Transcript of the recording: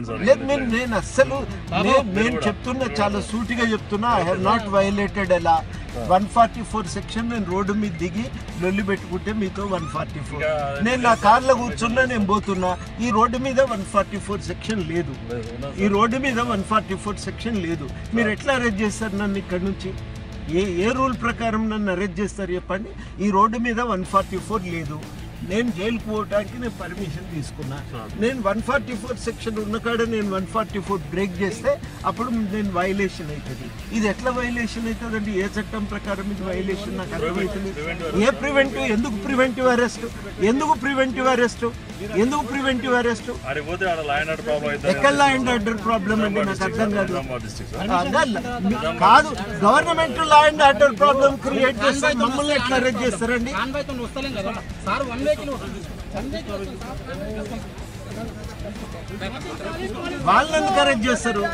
చెప్పండి సార్ లేదు నేను నేను అస్సలు నేను నేను చెప్తున్నా చాలా సూటిగా చెప్తున్నా ఐ హావ్ నాట్ వైలేటెడ్ ఎలా వన్ ఫార్టీ ఫోర్ సెక్షన్ నేను రోడ్డు మీద దిగి లొల్లి పెట్టుకుంటే మీతో వన్ ఫార్టీ ఫోర్ నేను నా కార్లో కూర్చున్నా నేను పోతున్నా ఈ రోడ్డు మీద వన్ ఫార్టీ ఫోర్ సెక్షన్ లేదు లేదు, ఉన్నా ఈ రోడ్డు మీద వన్ ఫార్టీ ఫోర్ సెక్షన్ లేదు మీరు ఎట్లా అరెస్ట్ చేస్తారు నన్ను ఇక్కడ నుంచి ఏ ఏ రూల్ ప్రకారం నన్ను అరెస్ట్ చేస్తారు చెప్పండి ఈ రోడ్డు మీద వన్ ఫార్టీ ఫోర్ లేదు నేను జైలుకు పోవటానికి నేను పర్మిషన్ తీసుకున్నా నేను వన్ ఫార్టీ ఫోర్ సెక్షన్ ఉన్న కాడ నేను వన్ ఫార్టీ ఫోర్ బ్రేక్ చేస్తే అప్పుడు నేను వైలేషన్ అవుతుంది ఇది ఎట్లా వైలేషన్ అవుతుంది అంటే ఏ చట్టం ప్రకారం ఇది వైలేషన్ నాకు అర్థమవుతుంది ఏ ప్రివెంటివ్ ఎందుకు ప్రివెంటివ్ అరెస్ట్ ఎందుకు ప్రివెంటివ్ అరెస్ట్ ఎందుకు ప్రివెంటివ్ అరెస్ట్ ఆడికి పోతే ఆడ లా అండ్ ఆర్డర్ ప్రాబ్లం అవుతుంది ఎక్కడ లా అండ్ ఆర్డర్ ప్రాబ్లం అంటే నాకు అర్థం కాదు నిజామాబాద్ డిస్ట్రిక్ట్ సార్ అదల్ల. మీ- కాదు government law and order problem create చేస్తే మమ్మల్ని ఎట్లా అరెస్ట్ చేస్తారండి కాన్వాయ్తో వస్తలేం కదా సార్ వన్ వెహికల్ వస్తుంది వన్ వెహికల్ వాళ్ళని ఎందుకు అరెస్ట్ చేస్తారు